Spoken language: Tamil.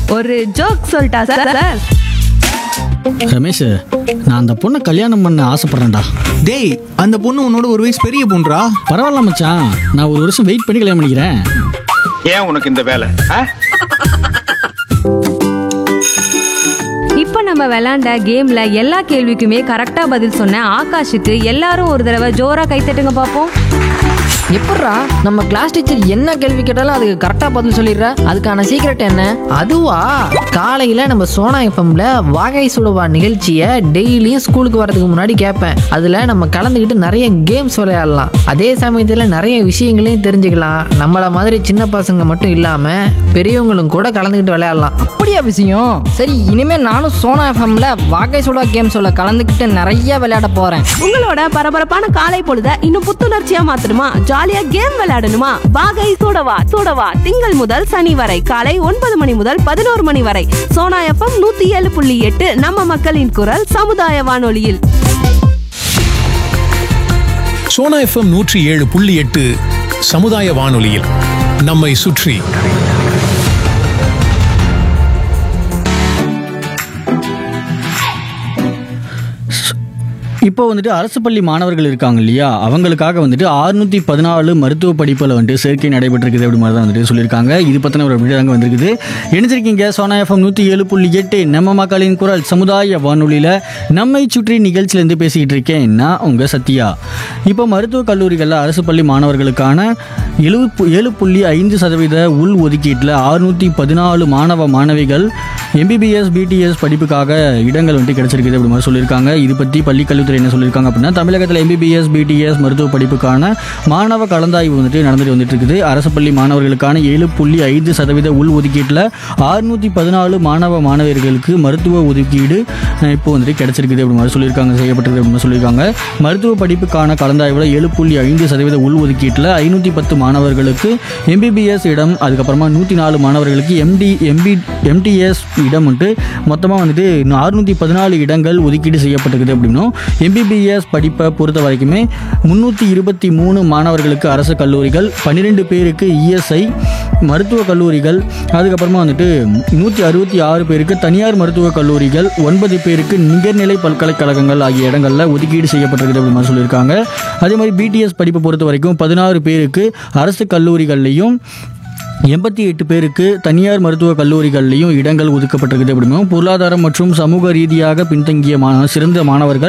ஒரு ஜோக் சொல்லிட்டா சார் சார் ரமேஷ் நான் அந்த பொண்ணை கல்யாணம் பண்ண ஆசைப்பட்றேன்டா டேய் அந்த பொண்ணு உன்னோட ஒரு வயசு பெரிய பொண்ணுடா பரவாயில்ல மச்சான் நான் ஒரு வருஷம் வெயிட் பண்ணி கல்யாணம் பண்ணிக்கிறேன் ஏன் உனக்கு இந்த வேலை ஆ? இப்போ நம்ம விளையாண்ட கேம்ல எல்லா கேள்விக்குமே கரெக்டா பதில் சொன்ன ஆகாஷுக்கு எல்லாரும் ஒரு தடவை ஜோரா கைத்தட்டுங்க பார்ப்போம் எப்பட்றா நம்ம கிளாஸ் டீச்சர் என்ன கேள்வி கேட்டாலும் அதுக்கு கரெக்டாக பதில் சொல்லிடுற அதுக்கான சீக்ரெட் என்ன அதுவா காலையில் நம்ம சோனா எஃப்எம்ல வாகை சுடுவா நிகழ்ச்சியை டெய்லியும் ஸ்கூலுக்கு வரதுக்கு முன்னாடி கேட்பேன் அதில் நம்ம கலந்துக்கிட்டு நிறைய கேம்ஸ் விளையாடலாம் அதே சமயத்தில் நிறைய விஷயங்களையும் தெரிஞ்சுக்கலாம் நம்மள மாதிரி சின்ன பசங்க மட்டும் இல்லாமல் பெரியவங்களும் கூட கலந்துக்கிட்டு விளையாடலாம் அப்படியா விஷயம் சரி இனிமே நானும் சோனா எஃப்எம்ல வாகை சுடா கேம் சொல்ல கலந்துக்கிட்டு நிறைய விளையாட போறேன் உங்களோட பரபரப்பான காலை பொழுத இன்னும் புத்துணர்ச்சியா மாத்தணுமா ஜாலியா கேம் விளையாடணுமா வாகை சூடவா சூடவா திங்கள் முதல் சனி வரை காலை ஒன்பது மணி முதல் பதினோரு மணி வரை சோனா எஃப்எம் நூத்தி ஏழு புள்ளி எட்டு நம்ம மக்களின் குரல் சமுதாய வானொலியில் சோனா எஃப்எம் நூற்றி ஏழு புள்ளி எட்டு சமுதாய வானொலியில் நம்மை சுற்றி இப்போ வந்துட்டு அரசு பள்ளி மாணவர்கள் இருக்காங்க இல்லையா அவங்களுக்காக வந்துட்டு அறுநூத்தி பதினாலு மருத்துவ படிப்பில் வந்துட்டு சேர்க்கை நடைபெற்றிருக்குது அப்படி மாதிரி தான் வந்துட்டு சொல்லியிருக்காங்க இது பற்றின ஒரு அப்படி தாங்க வந்திருக்குது இணைஞ்சிருக்கீங்க சோனா எஃப்எம் நூற்றி ஏழு புள்ளி எட்டு நம்ம மக்களின் குரல் சமுதாய வானொலியில் நம்மை சுற்றி நிகழ்ச்சியிலேருந்து பேசிக்கிட்டு இருக்கேன் நான் உங்கள் சத்யா இப்போ மருத்துவக் கல்லூரிகளில் அரசு பள்ளி மாணவர்களுக்கான எழு ஏழு புள்ளி ஐந்து சதவீத உள் ஒதுக்கீட்டில் அறுநூற்றி பதினாலு மாணவ மாணவிகள் எம்பிபிஎஸ் பிடிஎஸ் படிப்புக்காக இடங்கள் வந்துட்டு கிடைச்சிருக்குது அப்படி மாதிரி சொல்லியிருக்காங்க இது பற்றி பள்ளிக்கல்வித்துறை என்ன சொல்லியிருக்காங்க அப்படின்னா தமிழகத்தில் எம்பிபிஎஸ் பிடிஎஸ் மருத்துவ படிப்புக்கான மாணவ கலந்தாய்வு வந்துட்டு நடந்துட்டு வந்துட்டு இருக்குது அரசு பள்ளி மாணவர்களுக்கான ஏழு புள்ளி ஐந்து சதவீத உள் ஒதுக்கீட்டில் அறுநூற்றி பதினாலு மாணவ மாணவியர்களுக்கு மருத்துவ ஒதுக்கீடு அஹ், இப்போ வந்துட்டு கிடைச்சிருக்குது அப்படி மாதிரி சொல்லியிருக்காங்க செய்யப்பட்டிருக்கு அப்படின்னு சொல்லியிருக்காங்க மருத்துவ படிப்புக்கான கலந்தாய்வில் ஏழு புள்ளி ஐந்து சதவீத உள் ஒதுக்கீட்டில் ஐநூற்றி பத்து மாணவர்களுக்கு எம்பிபிஎஸ் இடம் அதுக்கப்புறமா நூற்றி நாலு மாணவர்களுக்கு எம்டி எம்பி எம்டிஎஸ் இடம் வந்துட்டு மொத்தமாக வந்துட்டு அறுநூற்றி பதினாலு இடங்கள் ஒதுக்கீடு செய்யப்பட்டிருக்குது அப்படின்னும் எம்பிபிஎஸ் படிப்பை பொறுத்த வரைக்குமே முந்நூற்றி இருபத்தி மூணு மாணவர்களுக்கு அரசு கல்லூரிகள் பன்னிரெண்டு பேருக்கு இஎஸ்ஐ மருத்துவக் கல்லூரிகள் அதுக்கப்புறமா வந்துட்டு நூற்றி அறுபத்தி ஆறு பேருக்கு தனியார் மருத்துவக் கல்லூரிகள் ஒன்பது பேருக்கு நிகர்நிலை பல்கலைக்கழகங்கள் ஆகிய இடங்களில் ஒதுக்கீடு செய்யப்பட்டிருக்குது அப்படின்னு மாதிரி சொல்லியிருக்காங்க அதே மாதிரி பிடிஎஸ் படிப்பை பொறுத்த வரைக்கும் பதினாறு பேருக்கு அரசு கல்லூரிகள்லையும் எண்பத்தி எட்டு பேருக்கு தனியார் மருத்துவக் கல்லூரிகள்லையும் இடங்கள் ஒதுக்கப்பட்டிருக்குது அப்படின்னும் பொருளாதாரம் மற்றும் சமூக ரீதியாக பின்தங்கிய மாணவ சிறந்த மாணவர்கள்